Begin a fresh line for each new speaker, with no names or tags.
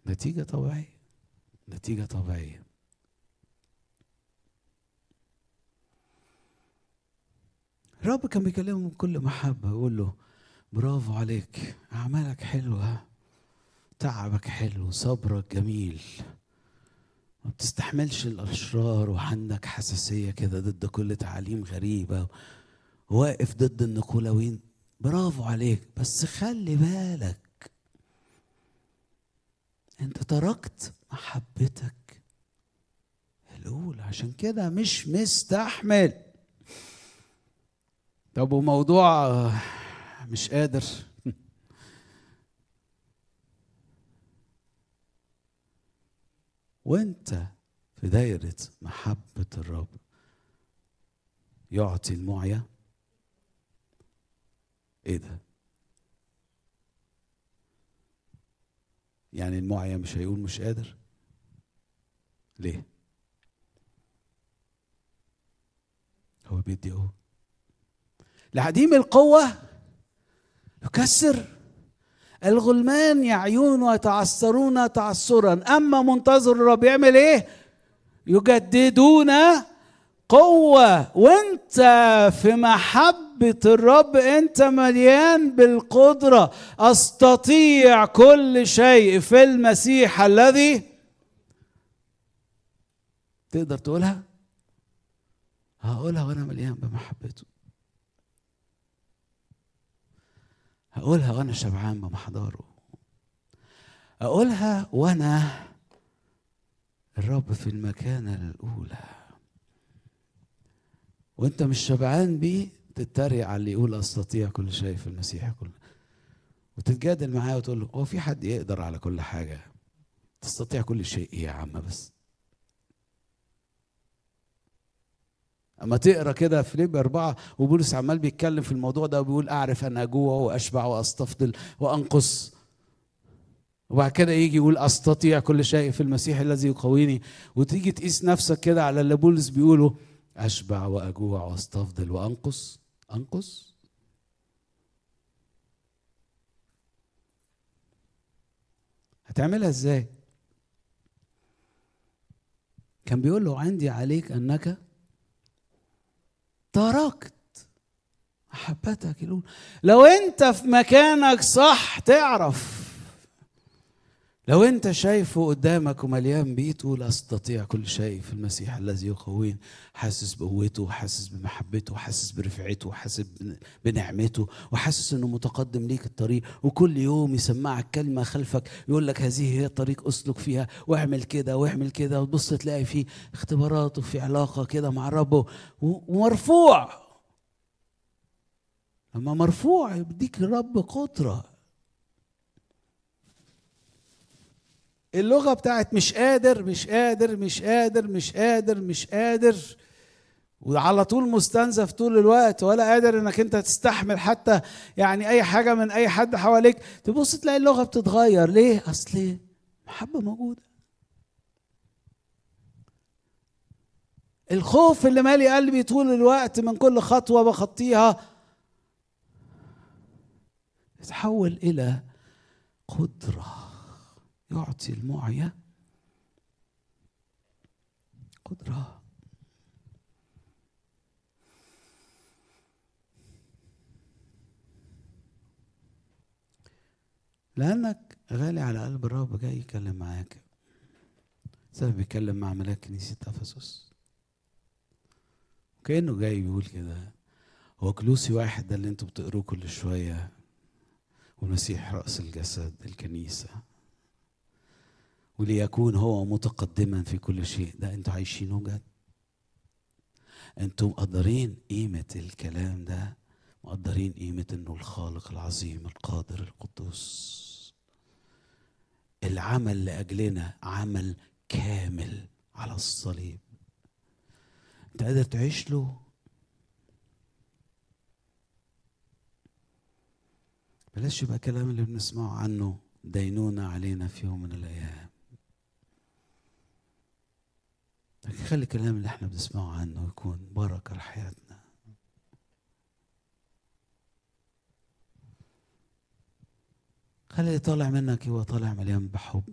نتيجة طبيعية نتيجة طبيعية الرب كان بيكلمه بكل محبة يقول له برافو عليك أعمالك حلوة تعبك حلو صبرك جميل ما بتستحملش الأشرار وعندك حساسية كده ضد كل تعاليم غريبة واقف ضد النقولوين برافو عليك بس خلي بالك انت تركت محبتك الأولى عشان كده مش مستحمل طب وموضوع آه، مش قادر وانت في دايرة محبة الرب يعطي المعية ايه ده يعني المعية مش هيقول مش قادر ليه هو بيدي قوة لعديم القوة يكسر الغلمان يعيون ويتعثرون تعثرا اما منتظر الرب يعمل ايه يجددون قوة وانت في محبة الرب انت مليان بالقدرة استطيع كل شيء في المسيح الذي تقدر تقولها هقولها وانا مليان بمحبته هقولها وانا شبعان بمحضره اقولها وانا الرب في المكانه الاولى وانت مش شبعان بيه تتريق على اللي يقول استطيع كل شيء في المسيح كله وتتجادل معاه وتقول له هو في حد يقدر على كل حاجه تستطيع كل شيء ايه يا عم بس اما تقرا كده في فيليب أربعة وبولس عمال بيتكلم في الموضوع ده وبيقول أعرف أن أجوع وأشبع وأستفضل وأنقص وبعد كده يجي يقول أستطيع كل شيء في المسيح الذي يقويني وتيجي تقيس نفسك كده على اللي بولس بيقوله أشبع وأجوع وأستفضل وأنقص أنقص هتعملها ازاي؟ كان بيقول له عندي عليك انك تركت محبتك الأولى لو أنت في مكانك صح تعرف لو أنت شايفه قدامك ومليان بيه تقول أستطيع كل شيء في المسيح الذي يقوين حاسس بقوته وحاسس بمحبته وحاسس برفعته وحاسس بنعمته وحاسس إنه متقدم ليك الطريق وكل يوم يسمعك كلمة خلفك يقول لك هذه هي الطريق أسلك فيها واعمل كده واعمل كده وتبص تلاقي فيه اختبارات وفي علاقة كده مع الرب ومرفوع لما مرفوع يديك الرب قدرة اللغة بتاعت مش قادر مش قادر مش قادر مش قادر مش قادر وعلى طول مستنزف طول الوقت ولا قادر انك انت تستحمل حتى يعني اي حاجة من اي حد حواليك تبص تلاقي اللغة بتتغير ليه اصل محبة موجودة الخوف اللي مالي قلبي طول الوقت من كل خطوة بخطيها يتحول إلى قدرة يعطي المعية قدرة لأنك غالي على قلب الرب جاي يتكلم معاك سبب بيتكلم مع ملاك كنيسة أفسس كأنه جاي بيقول كده هو كلوسي واحد ده اللي انتوا بتقروه كل شوية والمسيح رأس الجسد الكنيسة وليكون هو متقدما في كل شيء ده انتوا عايشينه جد انتوا مقدرين قيمة الكلام ده مقدرين قيمة انه الخالق العظيم القادر القدوس العمل لأجلنا عمل كامل على الصليب انت قادر تعيش له بلاش يبقى كلام اللي بنسمعه عنه دينونة علينا في يوم من الأيام لكن خلي الكلام اللي احنا بنسمعه عنه يكون بركة لحياتنا خلي اللي طالع منك يبقى طالع مليان بحب